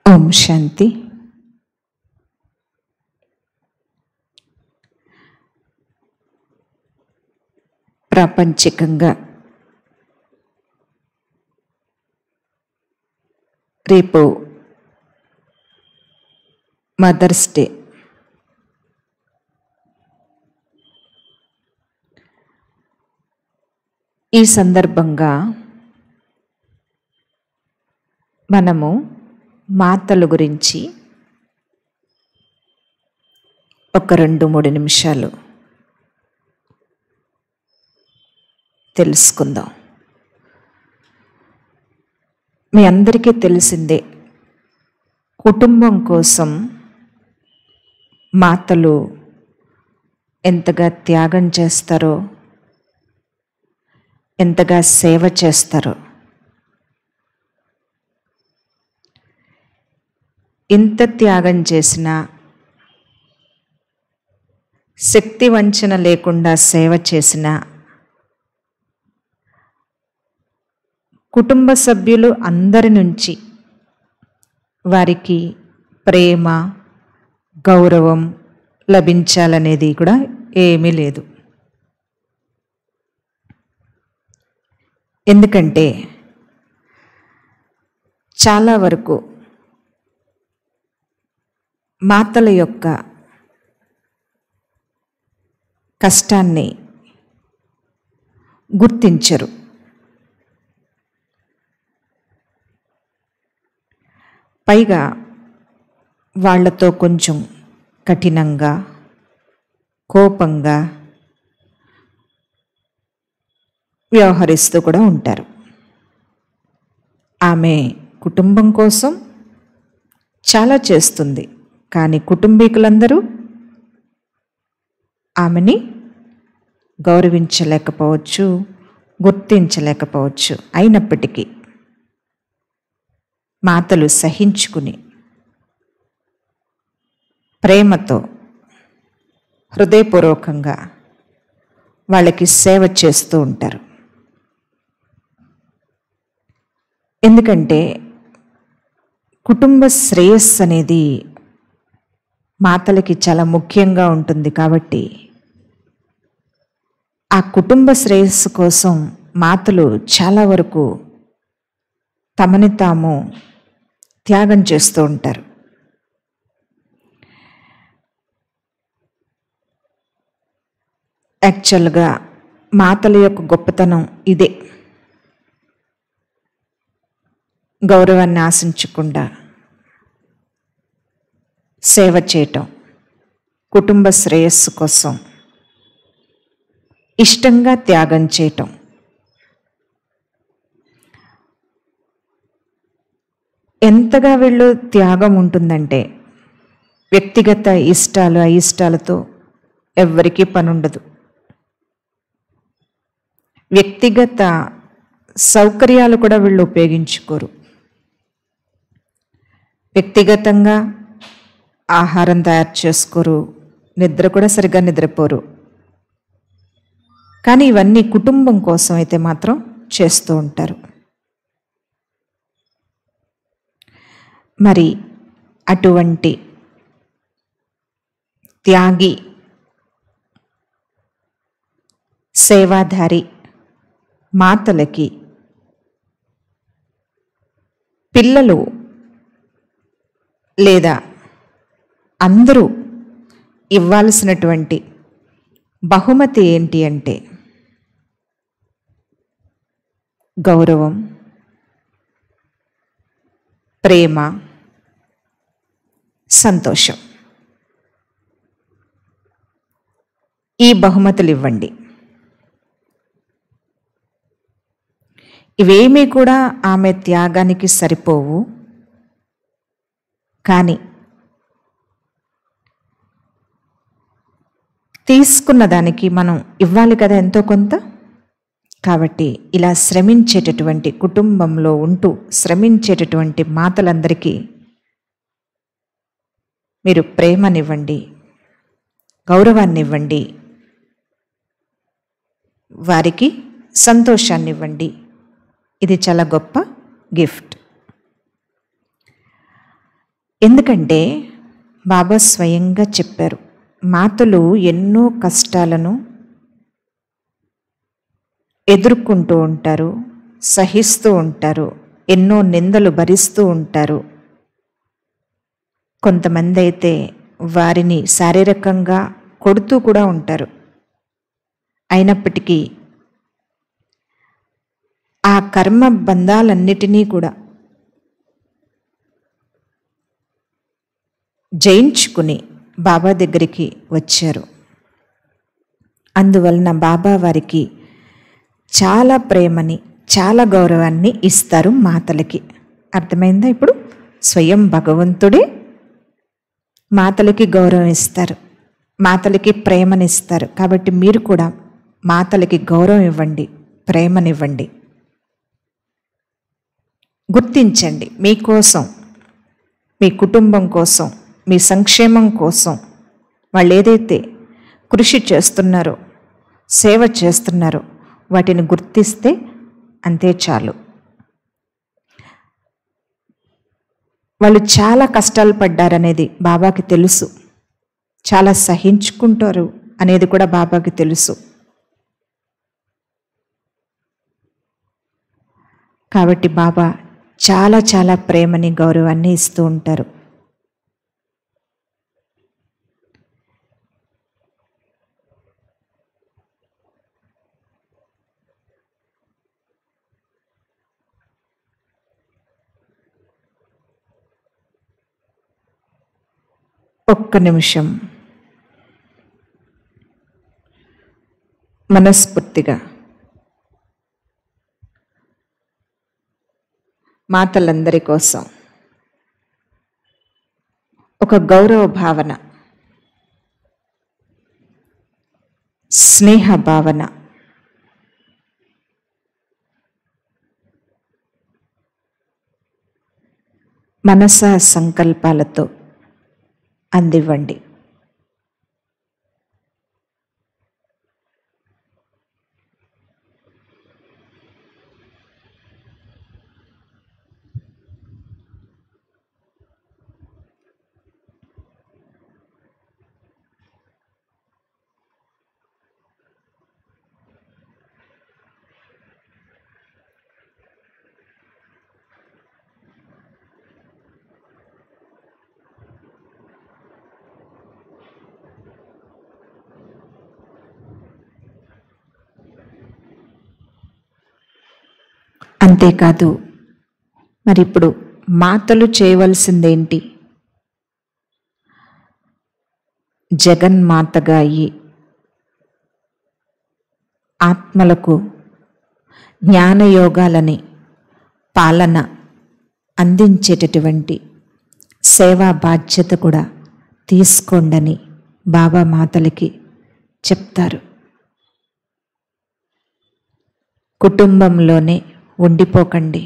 ఓం శాంతి ప్రాపంచికంగా రేపు mothers day ఈ సందర్భంగా మనము మాతల గురించి ఒక రెండు మూడు నిమిషాలు తెలుసుకుందాం మీ అందరికీ తెలిసిందే కుటుంబం కోసం మాతలు ఎంతగా త్యాగం చేస్తారో ఎంతగా సేవ చేస్తారో ఇంత త్యాగం చేసినా శక్తి వంచన లేకుండా సేవ చేసిన కుటుంబ సభ్యులు అందరి నుంచి వారికి ప్రేమ గౌరవం లభించాలనేది కూడా ఏమీ లేదు ఎందుకంటే చాలా వరకు మాతల యొక్క కష్టాన్ని గుర్తించరు పైగా వాళ్లతో కొంచెం కఠినంగా కోపంగా వ్యవహరిస్తూ కూడా ఉంటారు ఆమె కుటుంబం కోసం చాలా చేస్తుంది కానీ కుటుంబీకులందరూ ఆమెని గౌరవించలేకపోవచ్చు గుర్తించలేకపోవచ్చు అయినప్పటికీ మాతలు సహించుకుని ప్రేమతో హృదయపూర్వకంగా వాళ్ళకి సేవ చేస్తూ ఉంటారు ఎందుకంటే కుటుంబ శ్రేయస్సు అనేది మాతలకి చాలా ముఖ్యంగా ఉంటుంది కాబట్టి ఆ కుటుంబ శ్రేయస్సు కోసం మాతలు చాలా వరకు తమని తాము త్యాగం చేస్తూ ఉంటారు యాక్చువల్గా మాతల యొక్క గొప్పతనం ఇదే గౌరవాన్ని ఆశించకుండా సేవ చేయటం కుటుంబ శ్రేయస్సు కోసం ఇష్టంగా త్యాగం చేయటం ఎంతగా వీళ్ళు త్యాగం ఉంటుందంటే వ్యక్తిగత ఇష్టాలు అయిష్టాలతో ఎవ్వరికీ పనుండదు వ్యక్తిగత సౌకర్యాలు కూడా వీళ్ళు ఉపయోగించుకోరు వ్యక్తిగతంగా ఆహారం తయారు చేసుకోరు నిద్ర కూడా సరిగ్గా నిద్రపోరు కానీ ఇవన్నీ కుటుంబం కోసం అయితే మాత్రం చేస్తూ ఉంటారు మరి అటువంటి త్యాగి సేవాధారి మాతలకి పిల్లలు లేదా అందరూ ఇవ్వాల్సినటువంటి బహుమతి ఏంటి అంటే గౌరవం ప్రేమ సంతోషం ఈ బహుమతులు ఇవ్వండి ఇవేమీ కూడా ఆమె త్యాగానికి సరిపోవు కానీ తీసుకున్న దానికి మనం ఇవ్వాలి కదా ఎంతో కొంత కాబట్టి ఇలా శ్రమించేటటువంటి కుటుంబంలో ఉంటూ శ్రమించేటటువంటి మాతలందరికీ మీరు ప్రేమనివ్వండి గౌరవాన్ని ఇవ్వండి వారికి సంతోషాన్ని ఇవ్వండి ఇది చాలా గొప్ప గిఫ్ట్ ఎందుకంటే బాబా స్వయంగా చెప్పారు మాతలు ఎన్నో కష్టాలను ఎదుర్కొంటూ ఉంటారు సహిస్తూ ఉంటారు ఎన్నో నిందలు భరిస్తూ ఉంటారు కొంతమంది అయితే వారిని శారీరకంగా కొడుతూ కూడా ఉంటారు అయినప్పటికీ ఆ కర్మ బంధాలన్నిటినీ కూడా జయించుకుని బాబా దగ్గరికి వచ్చారు అందువలన బాబా వారికి చాలా ప్రేమని చాలా గౌరవాన్ని ఇస్తారు మాతలకి అర్థమైందా ఇప్పుడు స్వయం భగవంతుడే మాతలకి గౌరవం ఇస్తారు మాతలకి ప్రేమనిస్తారు కాబట్టి మీరు కూడా మాతలకి గౌరవం ఇవ్వండి ప్రేమనివ్వండి గుర్తించండి మీకోసం మీ కుటుంబం కోసం మీ సంక్షేమం కోసం వాళ్ళు ఏదైతే కృషి చేస్తున్నారో సేవ చేస్తున్నారో వాటిని గుర్తిస్తే అంతే చాలు వాళ్ళు చాలా కష్టాలు పడ్డారనేది బాబాకి తెలుసు చాలా సహించుకుంటారు అనేది కూడా బాబాకి తెలుసు కాబట్టి బాబా చాలా చాలా ప్రేమని గౌరవాన్ని ఇస్తూ ఉంటారు ఒక్క నిమిషం మనస్ఫూర్తిగా మాతలందరి కోసం ఒక గౌరవ భావన స్నేహ భావన మనస సంకల్పాలతో అందివ్వండి అంతేకాదు మరి ఇప్పుడు మాతలు చేయవలసిందేంటి జగన్మాతగా అయ్యి ఆత్మలకు జ్ఞానయోగాలని పాలన అందించేటటువంటి సేవా బాధ్యత కూడా తీసుకోండని బాబా మాతలకి చెప్తారు కుటుంబంలోనే ఉండిపోకండి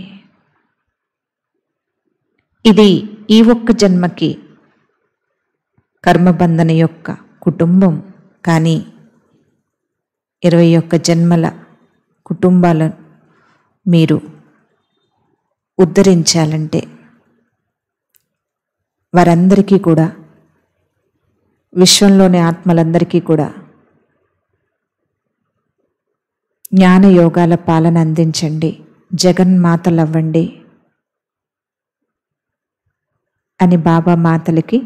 ఇది ఈ ఒక్క జన్మకి కర్మబంధన యొక్క కుటుంబం కానీ ఇరవై ఒక్క జన్మల కుటుంబాలను మీరు ఉద్ధరించాలంటే వారందరికీ కూడా విశ్వంలోని ఆత్మలందరికీ కూడా జ్ఞాన యోగాల పాలన అందించండి జగన్మాతలవ్వండి అని బాబా మాతలకి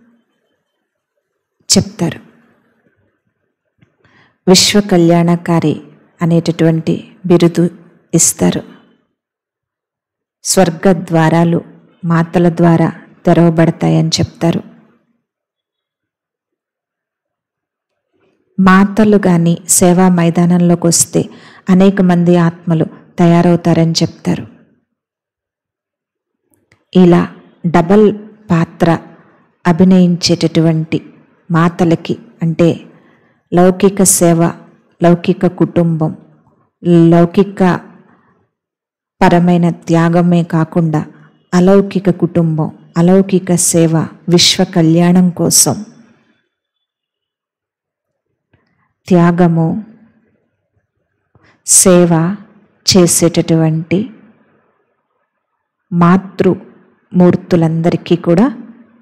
చెప్తారు విశ్వ కళ్యాణకారి అనేటటువంటి బిరుదు ఇస్తారు స్వర్గ ద్వారాలు మాతల ద్వారా తెరవబడతాయని చెప్తారు మాతలు కానీ సేవా మైదానంలోకి వస్తే అనేక మంది ఆత్మలు తయారవుతారని చెప్తారు ఇలా డబల్ పాత్ర అభినయించేటటువంటి మాతలకి అంటే లౌకిక సేవ లౌకిక కుటుంబం లౌకిక పరమైన త్యాగమే కాకుండా అలౌకిక కుటుంబం అలౌకిక సేవ విశ్వ కళ్యాణం కోసం త్యాగము సేవ చేసేటటువంటి మాతృ మూర్తులందరికీ కూడా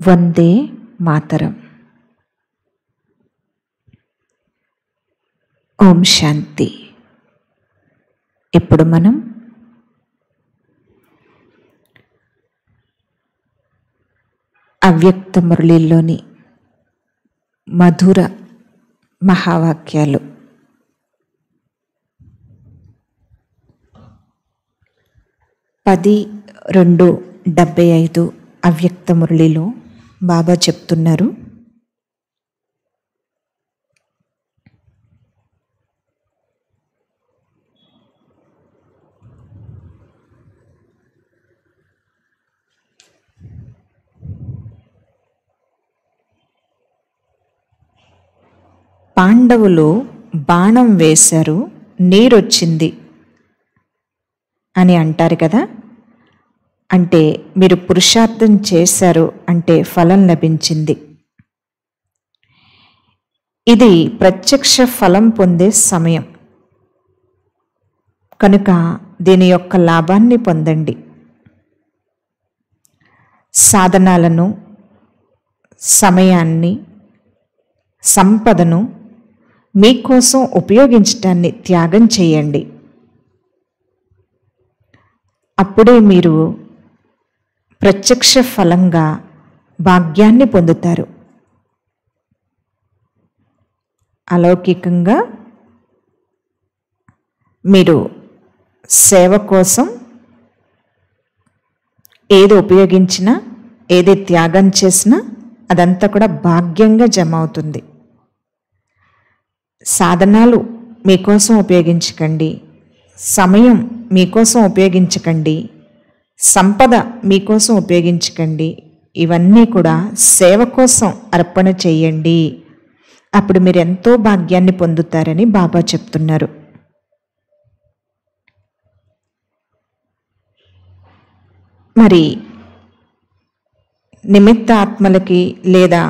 వందే మాతరం ఓం శాంతి ఇప్పుడు మనం అవ్యక్త మురళిలోని మధుర మహావాక్యాలు పది రెండు డెబ్బై ఐదు అవ్యక్త మురళిలో బాబా చెప్తున్నారు పాండవులు బాణం వేశారు నీరొచ్చింది అని అంటారు కదా అంటే మీరు పురుషార్థం చేశారు అంటే ఫలం లభించింది ఇది ప్రత్యక్ష ఫలం పొందే సమయం కనుక దీని యొక్క లాభాన్ని పొందండి సాధనాలను సమయాన్ని సంపదను మీకోసం ఉపయోగించటాన్ని త్యాగం చేయండి అప్పుడే మీరు ప్రత్యక్ష ఫలంగా భాగ్యాన్ని పొందుతారు అలౌకికంగా మీరు సేవ కోసం ఏది ఉపయోగించినా ఏది త్యాగం చేసినా అదంతా కూడా భాగ్యంగా జమ అవుతుంది సాధనాలు మీకోసం ఉపయోగించకండి సమయం మీకోసం ఉపయోగించకండి సంపద మీకోసం ఉపయోగించకండి ఇవన్నీ కూడా సేవ కోసం అర్పణ చేయండి అప్పుడు మీరు ఎంతో భాగ్యాన్ని పొందుతారని బాబా చెప్తున్నారు మరి నిమిత్త ఆత్మలకి లేదా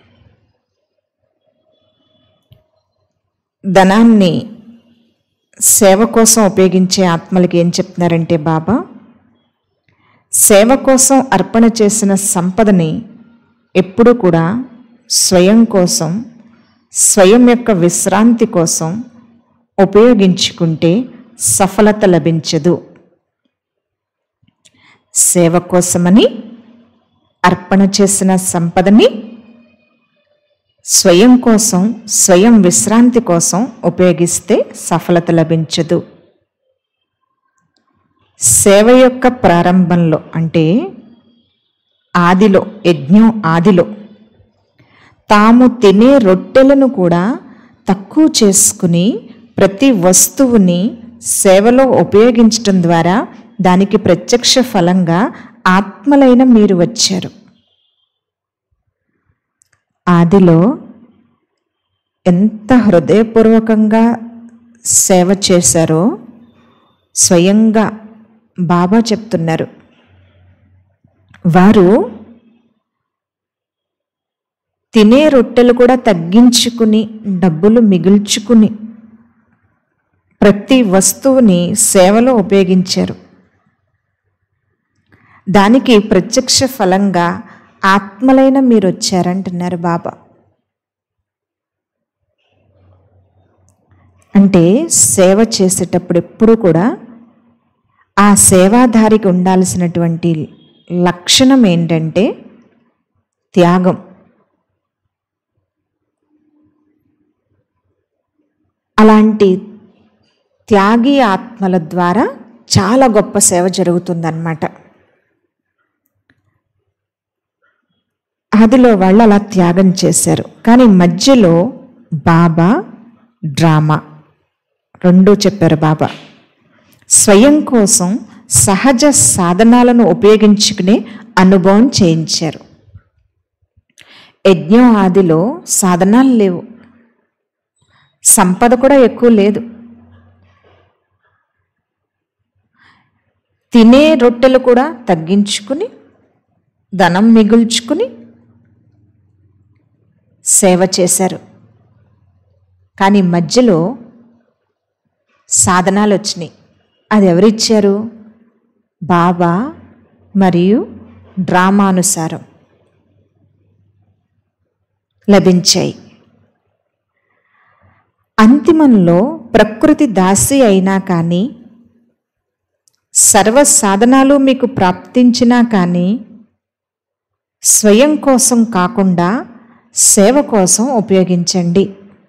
ధనాన్ని సేవ కోసం ఉపయోగించే ఆత్మలకి ఏం చెప్తున్నారంటే బాబా సేవ కోసం అర్పణ చేసిన సంపదని ఎప్పుడూ కూడా స్వయం కోసం స్వయం యొక్క విశ్రాంతి కోసం ఉపయోగించుకుంటే సఫలత లభించదు సేవ కోసమని అర్పణ చేసిన సంపదని స్వయం కోసం స్వయం విశ్రాంతి కోసం ఉపయోగిస్తే సఫలత లభించదు సేవ యొక్క ప్రారంభంలో అంటే ఆదిలో యజ్ఞం ఆదిలో తాము తినే రొట్టెలను కూడా తక్కువ చేసుకుని ప్రతి వస్తువుని సేవలో ఉపయోగించటం ద్వారా దానికి ప్రత్యక్ష ఫలంగా ఆత్మలైన మీరు వచ్చారు ఆదిలో ఎంత హృదయపూర్వకంగా సేవ చేశారో స్వయంగా బాబా చెప్తున్నారు వారు తినే రొట్టెలు కూడా తగ్గించుకుని డబ్బులు మిగుల్చుకుని ప్రతి వస్తువుని సేవలో ఉపయోగించారు దానికి ప్రత్యక్ష ఫలంగా ఆత్మలైన మీరు వచ్చారంటున్నారు బాబా అంటే సేవ చేసేటప్పుడు ఎప్పుడు కూడా ఆ సేవాధారికి ఉండాల్సినటువంటి లక్షణం ఏంటంటే త్యాగం అలాంటి త్యాగి ఆత్మల ద్వారా చాలా గొప్ప సేవ జరుగుతుందన్నమాట ఆదిలో వాళ్ళు అలా త్యాగం చేశారు కానీ మధ్యలో బాబా డ్రామా రెండూ చెప్పారు బాబా స్వయం కోసం సహజ సాధనాలను ఉపయోగించుకునే అనుభవం చేయించారు యజ్ఞం ఆదిలో సాధనాలు లేవు సంపద కూడా ఎక్కువ లేదు తినే రొట్టెలు కూడా తగ్గించుకుని ధనం మిగుల్చుకుని సేవ చేశారు కానీ మధ్యలో సాధనాలు వచ్చినాయి అది ఎవరిచ్చారు బాబా మరియు డ్రామానుసారం లభించాయి అంతిమంలో ప్రకృతి దాసి అయినా కానీ సర్వ సాధనాలు మీకు ప్రాప్తించినా కానీ స్వయం కోసం కాకుండా సేవ కోసం ఉపయోగించండి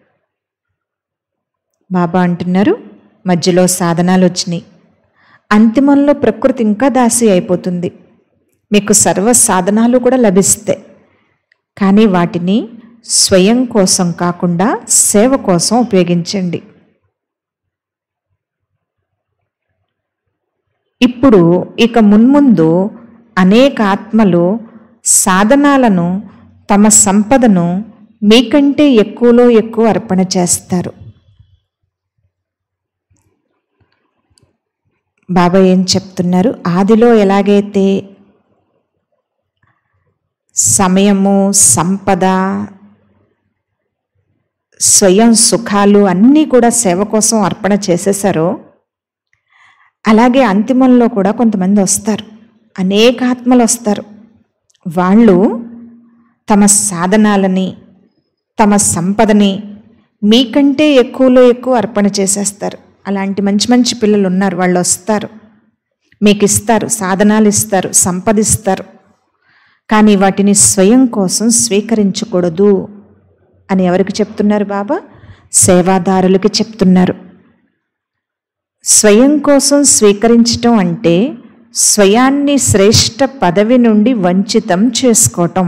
బాబా అంటున్నారు మధ్యలో సాధనాలు వచ్చినాయి అంతిమంలో ప్రకృతి ఇంకా దాసి అయిపోతుంది మీకు సర్వ సాధనాలు కూడా లభిస్తాయి కానీ వాటిని స్వయం కోసం కాకుండా సేవ కోసం ఉపయోగించండి ఇప్పుడు ఇక మున్ముందు అనేక ఆత్మలు సాధనాలను తమ సంపదను మీకంటే ఎక్కువలో ఎక్కువ అర్పణ చేస్తారు బాబా ఏం చెప్తున్నారు ఆదిలో ఎలాగైతే సమయము సంపద స్వయం సుఖాలు అన్నీ కూడా సేవ కోసం అర్పణ చేసేసారో అలాగే అంతిమంలో కూడా కొంతమంది వస్తారు అనేక ఆత్మలు వస్తారు వాళ్ళు తమ సాధనాలని తమ సంపదని మీకంటే ఎక్కువలో ఎక్కువ అర్పణ చేసేస్తారు అలాంటి మంచి మంచి పిల్లలు ఉన్నారు వాళ్ళు వస్తారు మీకు ఇస్తారు సాధనాలు ఇస్తారు సంపదిస్తారు కానీ వాటిని స్వయం కోసం స్వీకరించకూడదు అని ఎవరికి చెప్తున్నారు బాబా సేవాదారులకి చెప్తున్నారు స్వయం కోసం స్వీకరించటం అంటే స్వయాన్ని శ్రేష్ఠ పదవి నుండి వంచితం చేసుకోవటం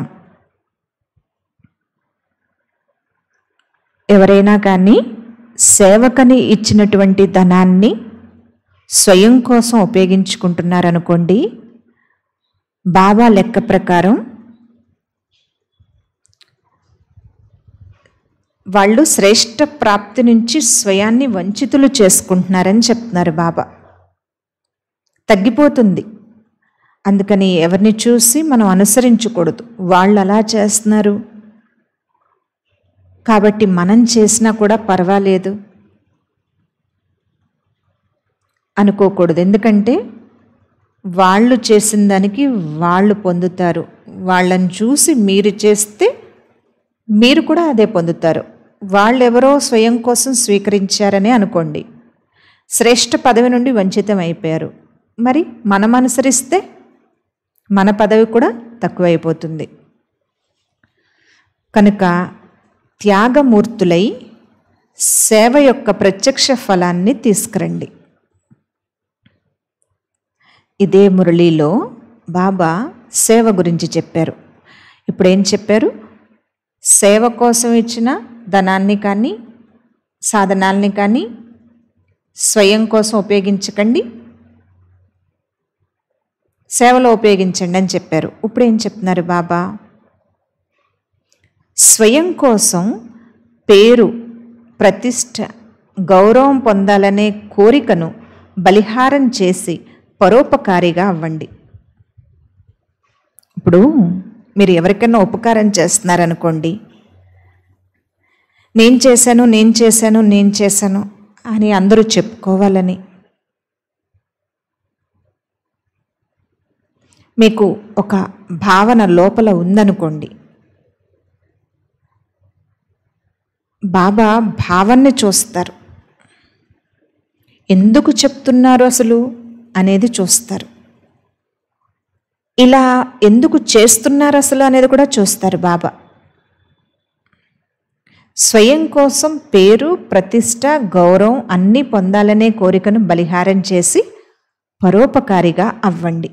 ఎవరైనా కానీ సేవకని ఇచ్చినటువంటి ధనాన్ని స్వయం కోసం ఉపయోగించుకుంటున్నారనుకోండి బాబా లెక్క ప్రకారం వాళ్ళు శ్రేష్ఠ ప్రాప్తి నుంచి స్వయాన్ని వంచితులు చేసుకుంటున్నారని చెప్తున్నారు బాబా తగ్గిపోతుంది అందుకని ఎవరిని చూసి మనం అనుసరించకూడదు వాళ్ళు అలా చేస్తున్నారు కాబట్టి మనం చేసినా కూడా పర్వాలేదు అనుకోకూడదు ఎందుకంటే వాళ్ళు చేసిన దానికి వాళ్ళు పొందుతారు వాళ్ళని చూసి మీరు చేస్తే మీరు కూడా అదే పొందుతారు వాళ్ళెవరో స్వయం కోసం స్వీకరించారని అనుకోండి శ్రేష్ఠ పదవి నుండి వంచితం అయిపోయారు మరి మనం అనుసరిస్తే మన పదవి కూడా తక్కువైపోతుంది కనుక త్యాగమూర్తులై సేవ యొక్క ప్రత్యక్ష ఫలాన్ని తీసుకురండి ఇదే మురళిలో బాబా సేవ గురించి చెప్పారు ఇప్పుడు ఏం చెప్పారు సేవ కోసం ఇచ్చిన ధనాన్ని కానీ సాధనాల్ని కానీ స్వయం కోసం ఉపయోగించకండి సేవలో ఉపయోగించండి అని చెప్పారు ఇప్పుడు ఏం చెప్తున్నారు బాబా స్వయం కోసం పేరు ప్రతిష్ట గౌరవం పొందాలనే కోరికను బలిహారం చేసి పరోపకారిగా అవ్వండి ఇప్పుడు మీరు ఎవరికైనా ఉపకారం చేస్తున్నారనుకోండి నేను చేశాను నేను చేశాను నేను చేశాను అని అందరూ చెప్పుకోవాలని మీకు ఒక భావన లోపల ఉందనుకోండి బాబా భావాన్ని చూస్తారు ఎందుకు చెప్తున్నారు అసలు అనేది చూస్తారు ఇలా ఎందుకు చేస్తున్నారు అసలు అనేది కూడా చూస్తారు బాబా స్వయం కోసం పేరు ప్రతిష్ట గౌరవం అన్నీ పొందాలనే కోరికను బలిహారం చేసి పరోపకారిగా అవ్వండి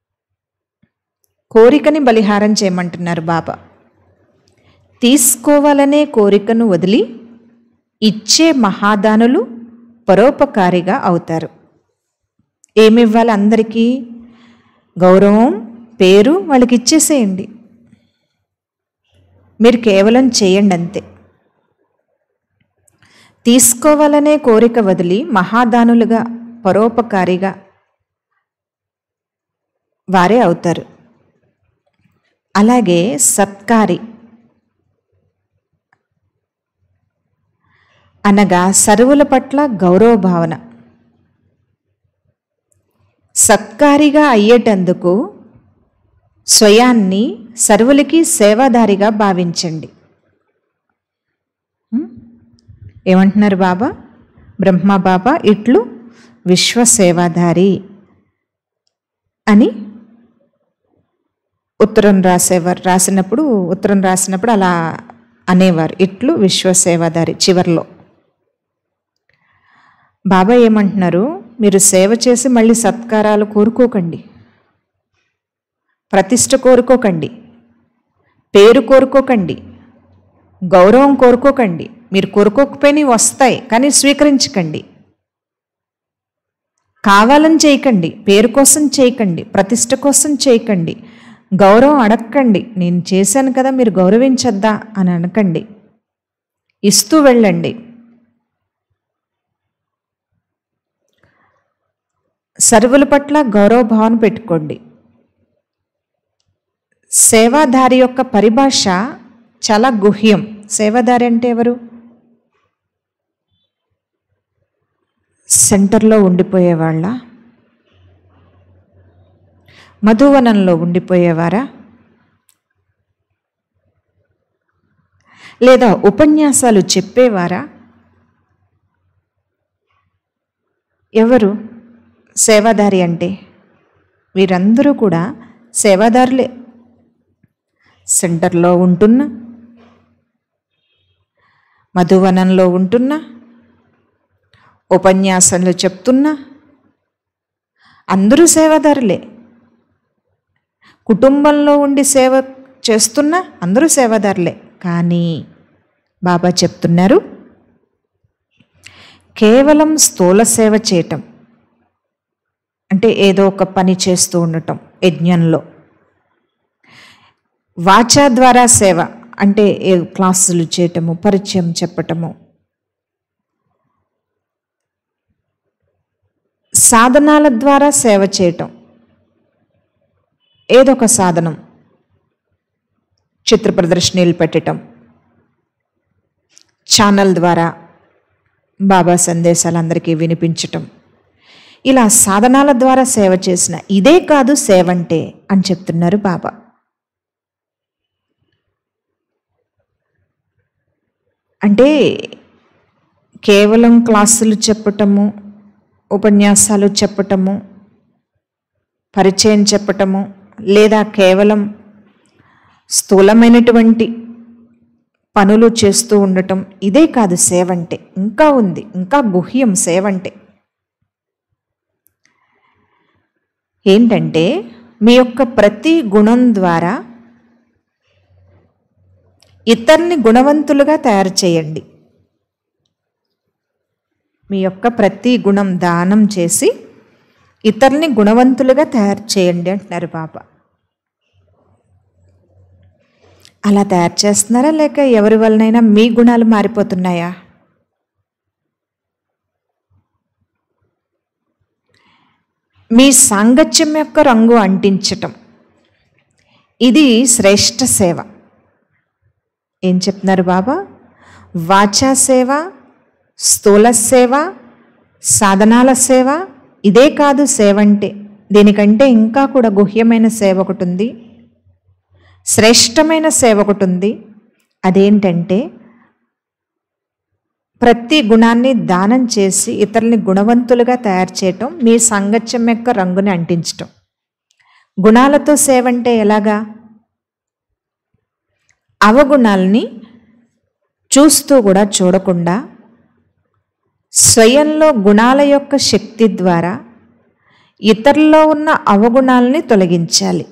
కోరికని బలిహారం చేయమంటున్నారు బాబా తీసుకోవాలనే కోరికను వదిలి ఇచ్చే మహాదానులు పరోపకారిగా అవుతారు ఏమివ్వాలి అందరికీ గౌరవం పేరు వాళ్ళకి ఇచ్చేసేయండి మీరు కేవలం చేయండి అంతే తీసుకోవాలనే కోరిక వదిలి మహాదానులుగా పరోపకారిగా వారే అవుతారు అలాగే సత్కారి అనగా సరువుల పట్ల గౌరవ భావన సత్కారిగా అయ్యేటందుకు స్వయాన్ని సర్వులకి సేవాదారిగా భావించండి ఏమంటున్నారు బాబా బ్రహ్మ బాబా ఇట్లు విశ్వసేవాధారి అని ఉత్తరం రాసేవారు రాసినప్పుడు ఉత్తరం రాసినప్పుడు అలా అనేవారు ఇట్లు విశ్వసేవాధారి చివర్లో బాబా ఏమంటున్నారు మీరు సేవ చేసి మళ్ళీ సత్కారాలు కోరుకోకండి ప్రతిష్ట కోరుకోకండి పేరు కోరుకోకండి గౌరవం కోరుకోకండి మీరు కోరుకోకపోయినవి వస్తాయి కానీ స్వీకరించకండి కావాలని చేయకండి పేరు కోసం చేయకండి ప్రతిష్ట కోసం చేయకండి గౌరవం అడగకండి నేను చేశాను కదా మీరు గౌరవించద్దా అని అనకండి ఇస్తూ వెళ్ళండి సర్వుల పట్ల గౌరవ భావన పెట్టుకోండి సేవాధారి యొక్క పరిభాష చాలా గుహ్యం సేవాధారి అంటే ఎవరు సెంటర్లో ఉండిపోయేవాళ్ళ మధువనంలో ఉండిపోయేవారా లేదా ఉపన్యాసాలు చెప్పేవారా ఎవరు సేవాదారి అంటే వీరందరూ కూడా సేవాదారులే సెంటర్లో ఉంటున్నా మధువనంలో ఉంటున్నా ఉపన్యాసాలు చెప్తున్నా అందరూ సేవాదారులే కుటుంబంలో ఉండి సేవ చేస్తున్నా అందరూ సేవాదారులే కానీ బాబా చెప్తున్నారు కేవలం స్థూల సేవ చేయటం అంటే ఏదో ఒక పని చేస్తూ ఉండటం యజ్ఞంలో వాచా ద్వారా సేవ అంటే ఏ క్లాసులు చేయటము పరిచయం చెప్పటము సాధనాల ద్వారా సేవ చేయటం ఏదో ఒక సాధనం చిత్ర ప్రదర్శనలు పెట్టటం ఛానల్ ద్వారా బాబా సందేశాలు అందరికీ వినిపించటం ఇలా సాధనాల ద్వారా సేవ చేసిన ఇదే కాదు సేవ అంటే అని చెప్తున్నారు బాబా అంటే కేవలం క్లాసులు చెప్పటము ఉపన్యాసాలు చెప్పటము పరిచయం చెప్పటము లేదా కేవలం స్థూలమైనటువంటి పనులు చేస్తూ ఉండటం ఇదే కాదు సేవ అంటే ఇంకా ఉంది ఇంకా గుహ్యం సేవ అంటే ఏంటంటే మీ యొక్క ప్రతి గుణం ద్వారా ఇతరుని గుణవంతులుగా తయారు చేయండి మీ యొక్క ప్రతి గుణం దానం చేసి ఇతరుల్ని గుణవంతులుగా తయారు చేయండి అంటున్నారు బాబా అలా తయారు చేస్తున్నారా లేక ఎవరి వలనైనా మీ గుణాలు మారిపోతున్నాయా మీ సాంగత్యం యొక్క రంగు అంటించటం ఇది శ్రేష్ఠ సేవ ఏం చెప్తున్నారు బాబా వాచా సేవ స్థూల సేవ సాధనాల సేవ ఇదే కాదు సేవ అంటే దీనికంటే ఇంకా కూడా గుహ్యమైన సేవ ఒకటి ఉంది శ్రేష్టమైన సేవ ఒకటి ఉంది అదేంటంటే ప్రతి గుణాన్ని దానం చేసి ఇతరుల్ని గుణవంతులుగా తయారు చేయటం మీ సాంగత్యం యొక్క రంగుని అంటించటం గుణాలతో సేవ అంటే ఎలాగా అవగుణాలని చూస్తూ కూడా చూడకుండా స్వయంలో గుణాల యొక్క శక్తి ద్వారా ఇతరుల్లో ఉన్న అవగుణాలని తొలగించాలి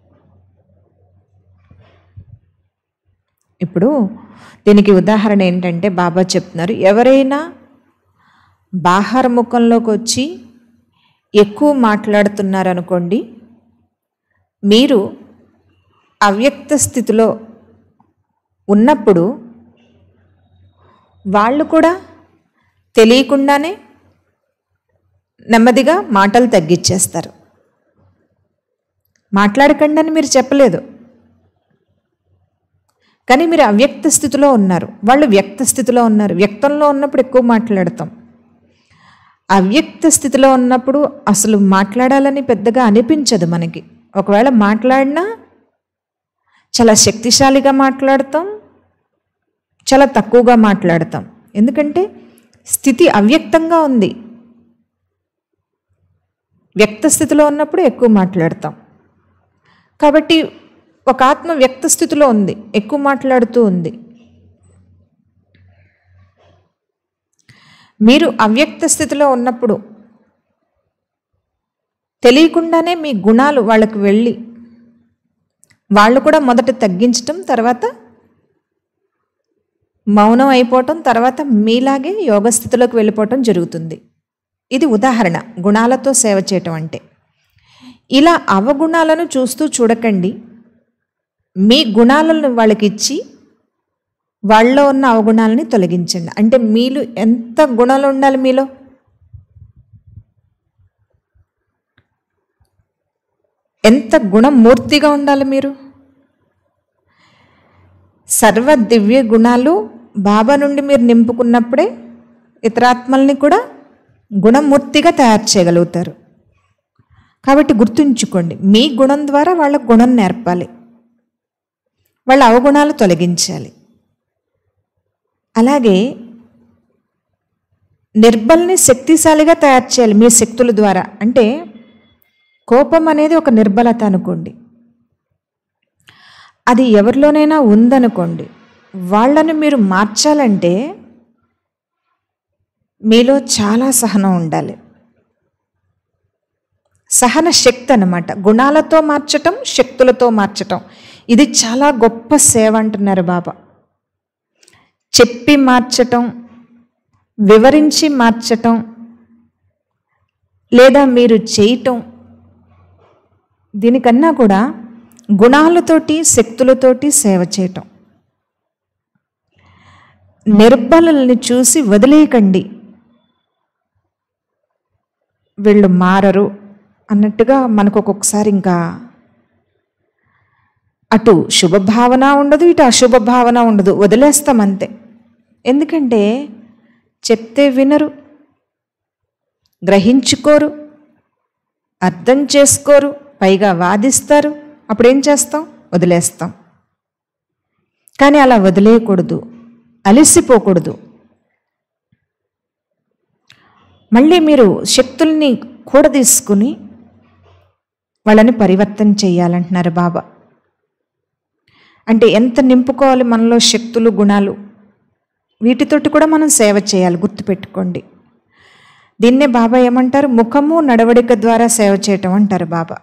ఇప్పుడు దీనికి ఉదాహరణ ఏంటంటే బాబా చెప్తున్నారు ఎవరైనా బాహార ముఖంలోకి వచ్చి ఎక్కువ మాట్లాడుతున్నారనుకోండి మీరు అవ్యక్త స్థితిలో ఉన్నప్పుడు వాళ్ళు కూడా తెలియకుండానే నెమ్మదిగా మాటలు తగ్గించేస్తారు మాట్లాడకండి అని మీరు చెప్పలేదు కానీ మీరు అవ్యక్త స్థితిలో ఉన్నారు వాళ్ళు వ్యక్త స్థితిలో ఉన్నారు వ్యక్తంలో ఉన్నప్పుడు ఎక్కువ మాట్లాడతాం అవ్యక్త స్థితిలో ఉన్నప్పుడు అసలు మాట్లాడాలని పెద్దగా అనిపించదు మనకి ఒకవేళ మాట్లాడినా చాలా శక్తిశాలిగా మాట్లాడతాం చాలా తక్కువగా మాట్లాడతాం ఎందుకంటే స్థితి అవ్యక్తంగా ఉంది వ్యక్త స్థితిలో ఉన్నప్పుడు ఎక్కువ మాట్లాడతాం కాబట్టి ఒక ఆత్మ వ్యక్త స్థితిలో ఉంది ఎక్కువ మాట్లాడుతూ ఉంది మీరు అవ్యక్త స్థితిలో ఉన్నప్పుడు తెలియకుండానే మీ గుణాలు వాళ్ళకి వెళ్ళి వాళ్ళు కూడా మొదట తగ్గించటం తర్వాత మౌనం అయిపోవటం తర్వాత మీలాగే యోగ స్థితిలోకి వెళ్ళిపోవటం జరుగుతుంది ఇది ఉదాహరణ గుణాలతో సేవ చేయటం అంటే ఇలా అవగుణాలను చూస్తూ చూడకండి మీ గుణాలను వాళ్ళకి ఇచ్చి వాళ్ళలో ఉన్న అవగుణాలని తొలగించండి అంటే మీలు ఎంత గుణాలు ఉండాలి మీలో ఎంత గుణమూర్తిగా ఉండాలి మీరు సర్వ దివ్య గుణాలు బాబా నుండి మీరు నింపుకున్నప్పుడే ఇతరాత్మల్ని కూడా గుణమూర్తిగా తయారు చేయగలుగుతారు కాబట్టి గుర్తుంచుకోండి మీ గుణం ద్వారా వాళ్ళ గుణం నేర్పాలి వాళ్ళ అవగుణాలు తొలగించాలి అలాగే నిర్బల్ని శక్తిశాలిగా తయారు చేయాలి మీ శక్తుల ద్వారా అంటే కోపం అనేది ఒక నిర్బలత అనుకోండి అది ఎవరిలోనైనా ఉందనుకోండి వాళ్ళని మీరు మార్చాలంటే మీలో చాలా సహనం ఉండాలి సహన శక్తి అన్నమాట గుణాలతో మార్చటం శక్తులతో మార్చటం ఇది చాలా గొప్ప సేవ అంటున్నారు బాబా చెప్పి మార్చటం వివరించి మార్చటం లేదా మీరు చేయటం దీనికన్నా కూడా గుణాలతోటి శక్తులతోటి సేవ చేయటం నిర్బలని చూసి వదిలేయకండి వీళ్ళు మారరు అన్నట్టుగా మనకు ఒక్కొక్కసారి ఇంకా అటు శుభభావన ఉండదు ఇటు అశుభ భావన ఉండదు వదిలేస్తాం అంతే ఎందుకంటే చెప్తే వినరు గ్రహించుకోరు అర్థం చేసుకోరు పైగా వాదిస్తారు అప్పుడేం చేస్తాం వదిలేస్తాం కానీ అలా వదిలేయకూడదు అలసిపోకూడదు మళ్ళీ మీరు శక్తుల్ని కూడదీసుకుని వాళ్ళని పరివర్తన చేయాలంటున్నారు బాబా అంటే ఎంత నింపుకోవాలి మనలో శక్తులు గుణాలు వీటితోటి కూడా మనం సేవ చేయాలి గుర్తుపెట్టుకోండి దీన్నే బాబా ఏమంటారు ముఖము నడవడిక ద్వారా సేవ చేయటం అంటారు బాబా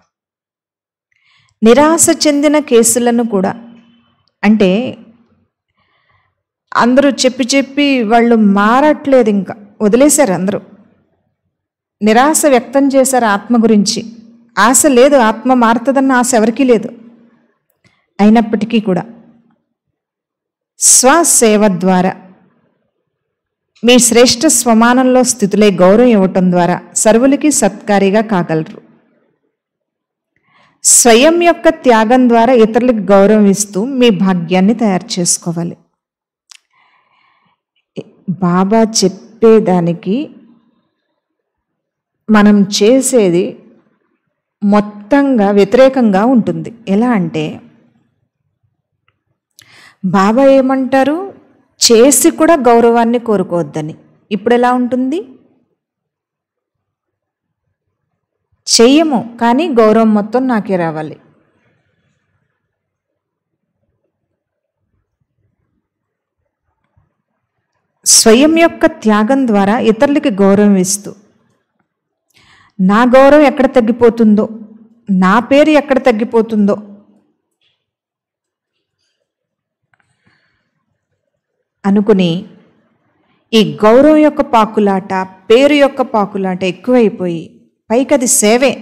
నిరాశ చెందిన కేసులను కూడా అంటే అందరూ చెప్పి చెప్పి వాళ్ళు మారట్లేదు ఇంకా వదిలేశారు అందరూ నిరాశ వ్యక్తం చేశారు ఆత్మ గురించి ఆశ లేదు ఆత్మ మారుతుందన్న ఆశ ఎవరికీ లేదు అయినప్పటికీ కూడా స్వసేవ ద్వారా మీ శ్రేష్ఠ స్వమానంలో స్థితులే గౌరవం ఇవ్వటం ద్వారా సర్వులకి సత్కారిగా కాగలరు స్వయం యొక్క త్యాగం ద్వారా ఇతరులకు గౌరవం ఇస్తూ మీ భాగ్యాన్ని తయారు చేసుకోవాలి బాబా చెప్పేదానికి మనం చేసేది మొత్తంగా వ్యతిరేకంగా ఉంటుంది ఎలా అంటే బాబా ఏమంటారు చేసి కూడా గౌరవాన్ని కోరుకోవద్దని ఇప్పుడు ఎలా ఉంటుంది చెయ్యము కానీ గౌరవం మొత్తం నాకే రావాలి స్వయం యొక్క త్యాగం ద్వారా ఇతరులకి గౌరవం ఇస్తూ నా గౌరవం ఎక్కడ తగ్గిపోతుందో నా పేరు ఎక్కడ తగ్గిపోతుందో అనుకుని ఈ గౌరవం యొక్క పాకులాట పేరు యొక్క పాకులాట ఎక్కువైపోయి పైకి అది సేవే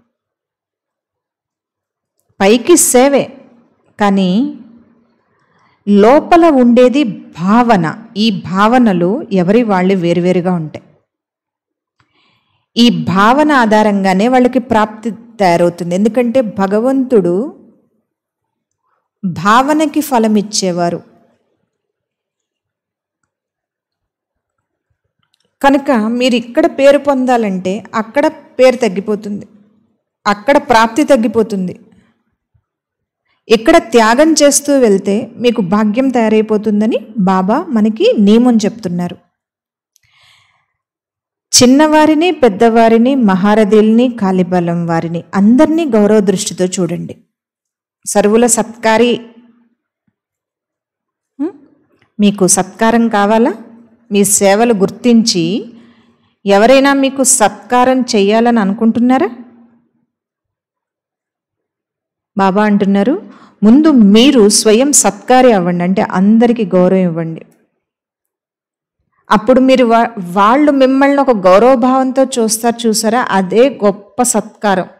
పైకి సేవే కానీ లోపల ఉండేది భావన ఈ భావనలు ఎవరి వాళ్ళు వేరువేరుగా ఉంటాయి ఈ భావన ఆధారంగానే వాళ్ళకి ప్రాప్తి తయారవుతుంది ఎందుకంటే భగవంతుడు భావనకి ఫలం ఇచ్చేవారు కనుక మీరు ఇక్కడ పేరు పొందాలంటే అక్కడ పేరు తగ్గిపోతుంది అక్కడ ప్రాప్తి తగ్గిపోతుంది ఇక్కడ త్యాగం చేస్తూ వెళ్తే మీకు భాగ్యం తయారైపోతుందని బాబా మనకి నియమం చెప్తున్నారు చిన్నవారిని పెద్దవారిని మహారథుల్ని కాలిబలం వారిని అందరినీ గౌరవ దృష్టితో చూడండి సర్వుల సత్కారి ఉం? మీకు సత్కారం కావాలా మీ సేవలు గుర్తించి ఎవరైనా మీకు సత్కారం చెయ్యాలని అనుకుంటున్నారా బాబా అంటున్నారు ముందు మీరు స్వయం సత్కారి అవ్వండి అంటే అందరికీ గౌరవం ఇవ్వండి అప్పుడు మీరు వా- వాళ్ళు మిమ్మల్ని ఒక గౌరవభావంతో చూస్తారు చూసారా అదే గొప్ప సత్కారం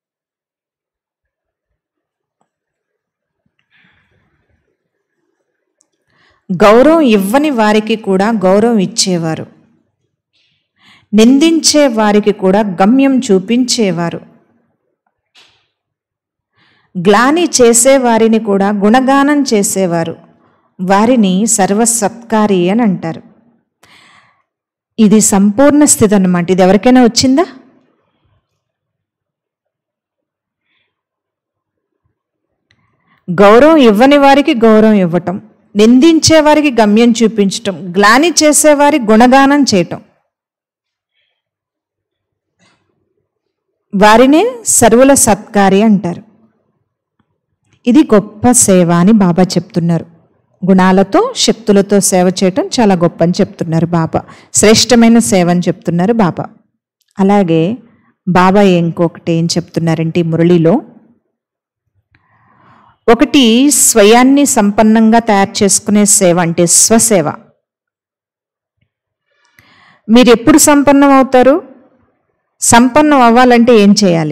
గౌరవం ఇవ్వని వారికి కూడా గౌరవం ఇచ్చేవారు నిందించే వారికి కూడా గమ్యం చూపించేవారు గ్లాని చేసేవారిని కూడా గుణగానం చేసేవారు వారిని సర్వసత్కారి అని అంటారు ఇది సంపూర్ణ స్థితి అన్నమాట ఇది ఎవరికైనా వచ్చిందా గౌరవం ఇవ్వని వారికి గౌరవం ఇవ్వటం నిందించే వారికి గమ్యం చూపించటం గ్లాని చేసేవారి గుణగానం చేయటం వారినే సర్వుల సత్కారి అంటారు ఇది గొప్ప సేవ అని బాబా చెప్తున్నారు గుణాలతో శక్తులతో సేవ చేయటం చాలా గొప్ప అని చెప్తున్నారు బాబా శ్రేష్టమైన సేవ అని చెప్తున్నారు బాబా అలాగే బాబా ఇంకొకటి ఏం చెప్తున్నారంటే ఈ మురళిలో ఒకటి స్వయాన్ని సంపన్నంగా తయారు చేసుకునే సేవ అంటే స్వసేవ మీరు ఎప్పుడు సంపన్నం అవుతారు సంపన్నం అవ్వాలంటే ఏం చేయాలి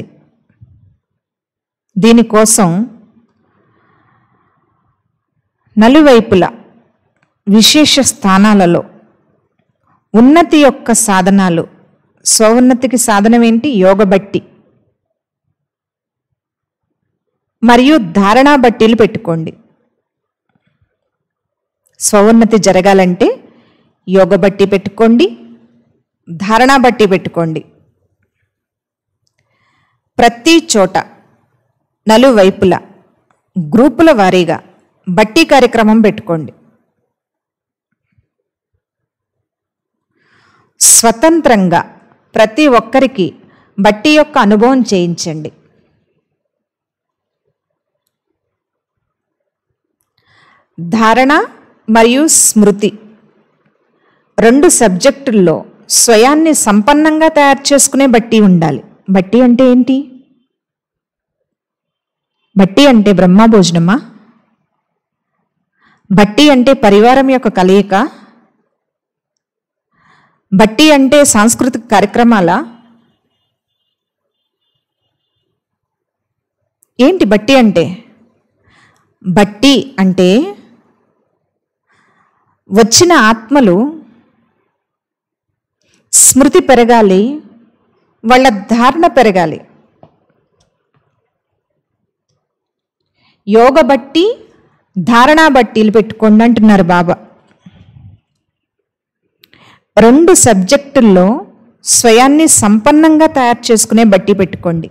దీనికోసం నలువైపుల విశేష స్థానాలలో ఉన్నతి యొక్క సాధనాలు స్వోన్నతికి సాధనం ఏంటి యోగ బట్టి మరియు ధారణా బట్టీలు పెట్టుకోండి స్వోన్నతి జరగాలంటే యోగ బట్టి పెట్టుకోండి ధారణా బట్టి పెట్టుకోండి ప్రతి చోట నలువైపుల గ్రూపుల వారీగా బట్టి కార్యక్రమం పెట్టుకోండి స్వతంత్రంగా ప్రతి ఒక్కరికి బట్టి యొక్క అనుభవం చేయించండి ధారణ మరియు స్మృతి రెండు సబ్జెక్టుల్లో స్వయాన్ని సంపన్నంగా తయారు చేసుకునే బట్టి ఉండాలి బట్టి అంటే ఏంటి బట్టి అంటే బ్రహ్మభోజనమా బట్టి అంటే పరివారం యొక్క కలయిక బట్టి అంటే సాంస్కృతిక కార్యక్రమాల ఏంటి బట్టి అంటే బట్టి అంటే వచ్చిన ఆత్మలు స్మృతి పెరగాలి వాళ్ళ ధారణ పెరగాలి యోగ బట్టి ధారణా బట్టీలు పెట్టుకోండి అంటున్నారు బాబా రెండు సబ్జెక్టుల్లో స్వయాన్ని సంపన్నంగా తయారు చేసుకునే బట్టి పెట్టుకోండి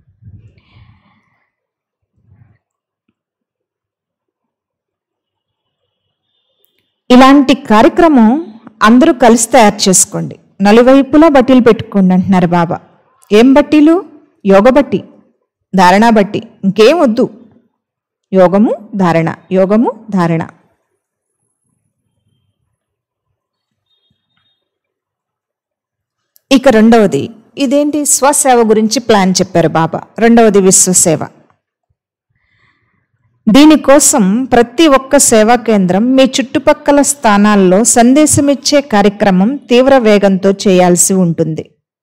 ఇలాంటి కార్యక్రమం అందరూ కలిసి తయారు చేసుకోండి నలువైపులా బట్టీలు పెట్టుకోండి అంటున్నారు బాబా ఏం బట్టీలు యోగ బట్టి ధారణా బట్టి ఇంకేం వద్దు యోగము ధారణ యోగము ధారణ ఇక రెండవది ఇదేంటి స్వసేవ గురించి ప్లాన్ చెప్పారు బాబా రెండవది విశ్వసేవ దీనికోసం ప్రతి ఒక్క సేవా కేంద్రం మీ చుట్టుపక్కల స్థానాల్లో సందేశమిచ్చే కార్యక్రమం తీవ్ర వేగంతో చేయాల్సి ఉంటుంది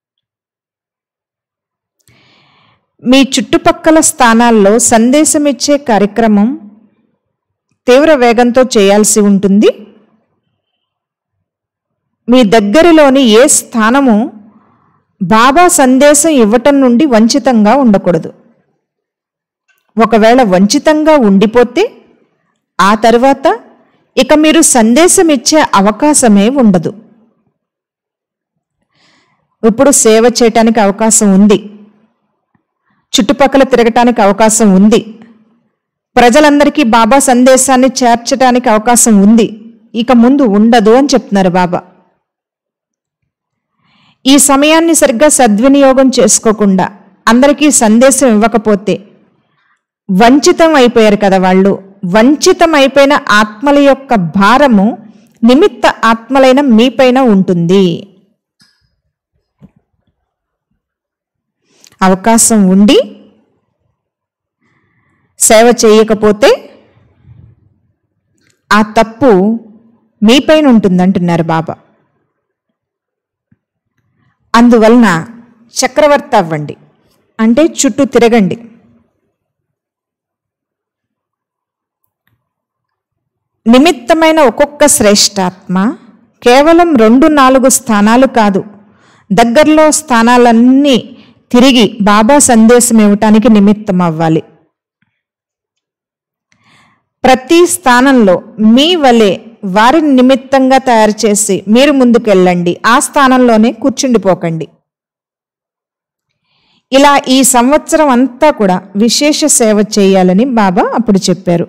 మీ చుట్టుపక్కల స్థానాల్లో సందేశమిచ్చే కార్యక్రమం తీవ్ర వేగంతో చేయాల్సి ఉంటుంది మీ దగ్గరలోని ఏ స్థానము బాబా సందేశం ఇవ్వటం నుండి వంచితంగా ఉండకూడదు ఒకవేళ వంచితంగా ఉండిపోతే ఆ తర్వాత ఇక మీరు సందేశం ఇచ్చే అవకాశమే ఉండదు ఇప్పుడు సేవ చేయటానికి అవకాశం ఉంది చుట్టుపక్కల తిరగటానికి అవకాశం ఉంది ప్రజలందరికీ బాబా సందేశాన్ని చేర్చడానికి అవకాశం ఉంది ఇక ముందు ఉండదు అని చెప్తున్నారు బాబా ఈ సమయాన్ని సరిగ్గా సద్వినియోగం చేసుకోకుండా అందరికీ సందేశం ఇవ్వకపోతే వంచితం అయిపోయారు కదా వాళ్ళు వంచితం అయిపోయిన ఆత్మల యొక్క భారము నిమిత్త ఆత్మలైన మీపైన ఉంటుంది అవకాశం ఉండి సేవ చేయకపోతే ఆ తప్పు మీపైన ఉంటుందంటున్నారు బాబా అందువలన చక్రవర్తి అవ్వండి అంటే చుట్టూ తిరగండి నిమిత్తమైన ఒక్కొక్క శ్రేష్టాత్మ కేవలం రెండు నాలుగు స్థానాలు కాదు దగ్గరలో స్థానాలన్నీ తిరిగి బాబా సందేశం ఇవ్వటానికి నిమిత్తం అవ్వాలి ప్రతి స్థానంలో మీ వలె వారిని నిమిత్తంగా తయారు చేసి మీరు ముందుకెళ్ళండి ఆ స్థానంలోనే కూర్చుండిపోకండి ఇలా ఈ సంవత్సరం అంతా కూడా విశేష సేవ చేయాలని బాబా అప్పుడు చెప్పారు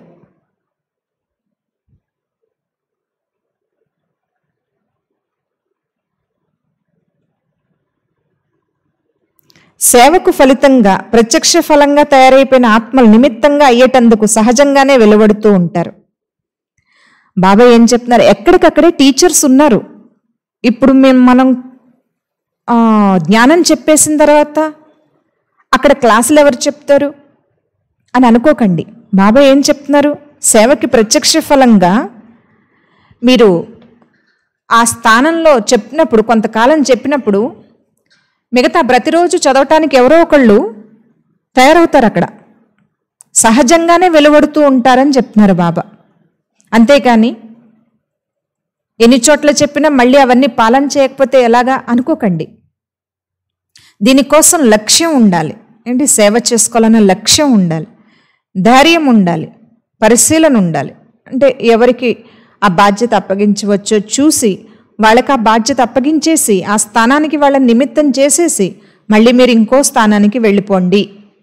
సేవకు ఫలితంగా ప్రత్యక్ష ఫలంగా తయారైపోయిన ఆత్మలు నిమిత్తంగా అయ్యేటందుకు సహజంగానే వెలువడుతూ ఉంటారు బాబా ఏం చెప్తున్నారు ఎక్కడికక్కడే టీచర్స్ ఉన్నారు ఇప్పుడు మేము మనం ఆ, జ్ఞానం చెప్పేసిన తర్వాత అక్కడ క్లాసులు ఎవరు చెప్తారు అని అనుకోకండి బాబా ఏం చెప్తున్నారు సేవకి ప్రత్యక్ష ఫలంగా మీరు ఆ స్థానంలో చెప్పినప్పుడు కొంతకాలం చెప్పినప్పుడు మిగతా ప్రతిరోజు చదవటానికి ఎవరో ఒకళ్ళు తయారవుతారు అక్కడ సహజంగానే వెలువడుతూ ఉంటారని చెప్తున్నారు బాబా అంతేకాని ఎన్ని చోట్ల చెప్పినా మళ్ళీ అవన్నీ పాలన చేయకపోతే ఎలాగా అనుకోకండి దీనికోసం లక్ష్యం ఉండాలి ఏంటి సేవ చేసుకోవాలన్న లక్ష్యం ఉండాలి ధైర్యం ఉండాలి పరిశీలన ఉండాలి అంటే ఎవరికి ఆ బాధ్యత అప్పగించవచ్చో చూసి వాళ్ళకి ఆ బాధ్యత అప్పగించేసి ఆ స్థానానికి వాళ్ళని నిమిత్తం చేసేసి మళ్ళీ మీరు ఇంకో స్థానానికి వెళ్ళిపోండి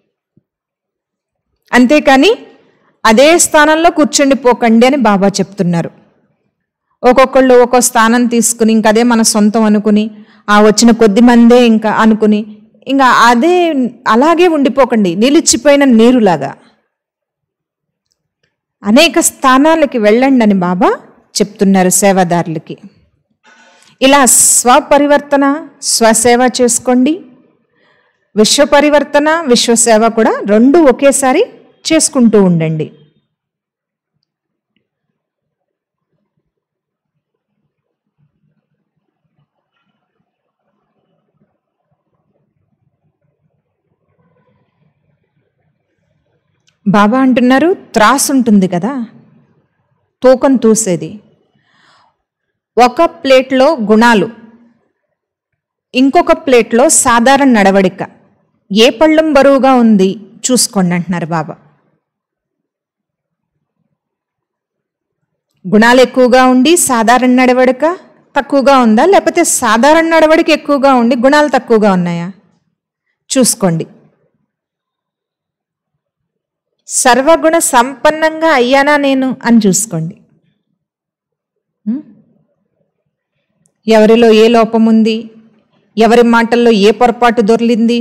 అంతేకాని అదే స్థానంలో కూర్చుండిపోకండి అని బాబా చెప్తున్నారు ఒక్కొక్కళ్ళు ఒక్కో స్థానం తీసుకుని ఇంకా అదే మన సొంతం అనుకుని ఆ వచ్చిన కొద్ది మందే ఇంకా అనుకుని ఇంకా అదే అలాగే ఉండిపోకండి నిలిచిపోయిన నీరులాగా అనేక స్థానాలకి వెళ్ళండి అని బాబా చెప్తున్నారు సేవాదారులకి ఇలా స్వపరివర్తన స్వసేవ చేసుకోండి విశ్వ పరివర్తన విశ్వసేవ కూడా రెండు ఒకేసారి చేసుకుంటూ ఉండండి బాబా అంటున్నారు త్రాసు ఉంటుంది కదా తూకం తూసేది ఒక ప్లేట్లో గుణాలు ఇంకొక ప్లేట్లో సాధారణ నడవడిక ఏ పళ్ళం బరువుగా ఉంది చూసుకోండి అంటున్నారు బాబా గుణాలు ఎక్కువగా ఉండి సాధారణ నడవడిక తక్కువగా ఉందా లేకపోతే సాధారణ నడవడిక ఎక్కువగా ఉండి గుణాలు తక్కువగా ఉన్నాయా చూసుకోండి సర్వగుణ సంపన్నంగా అయ్యానా నేను అని చూసుకోండి ఉం? ఎవరిలో ఏ లోపం ఉంది ఎవరి మాటల్లో ఏ పొరపాటు దొర్లింది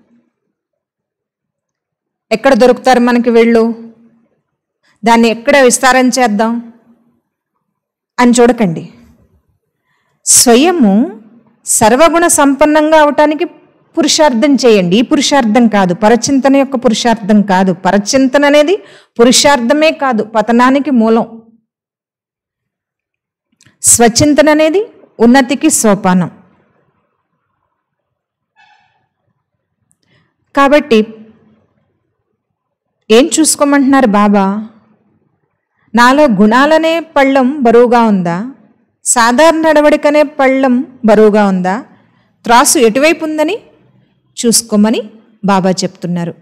ఎక్కడ దొరుకుతారు మనకి వెళ్ళు దాన్ని ఎక్కడ విస్తారం చేద్దాం అని చూడకండి స్వయము సర్వగుణ సంపన్నంగా అవటానికి పురుషార్థం చేయండి ఈ పురుషార్థం కాదు పరచింతన యొక్క పురుషార్థం కాదు పరచింతన అనేది పురుషార్థమే కాదు పతనానికి మూలం స్వచింతన అనేది ఉన్నతికి సోపానం కాబట్టి ఏం చూసుకోమంటున్నారు బాబా నాలో గుణాలనే పళ్ళం బరువుగా ఉందా సాధారణ నడవడికనే పళ్ళం బరువుగా ఉందా త్రాసు ఎటువైపు ఉందని చూసుకోమని బాబా చెప్తున్నారు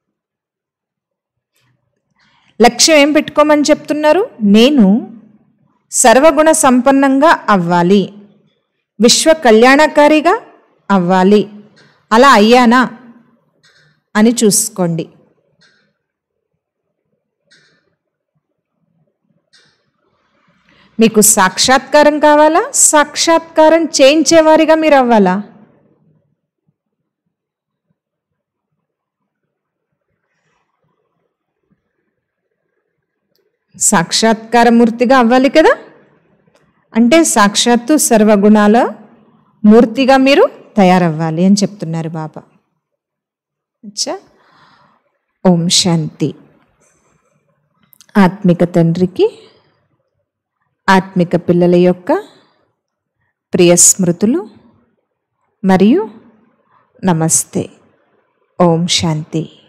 లక్ష్యం ఏం పెట్టుకోమని చెప్తున్నారు నేను సర్వగుణ సంపన్నంగా అవ్వాలి విశ్వ కళ్యాణకారిగా అవ్వాలి అలా అయ్యానా అని చూసుకోండి మీకు సాక్షాత్కారం కావాలా సాక్షాత్కారం చేయించేవారిగా మీరు అవ్వాలా సాక్షాత్కారమూర్తిగా అవ్వాలి కదా అంటే సాక్షాత్తు సర్వగుణాల మూర్తిగా మీరు తయారవ్వాలి అని చెప్తున్నారు బాబా అచ్చా ఓం శాంతి ఆత్మిక తండ్రికి ఆత్మిక పిల్లల యొక్క ప్రియ స్మృతులు మరియు నమస్తే ఓం శాంతి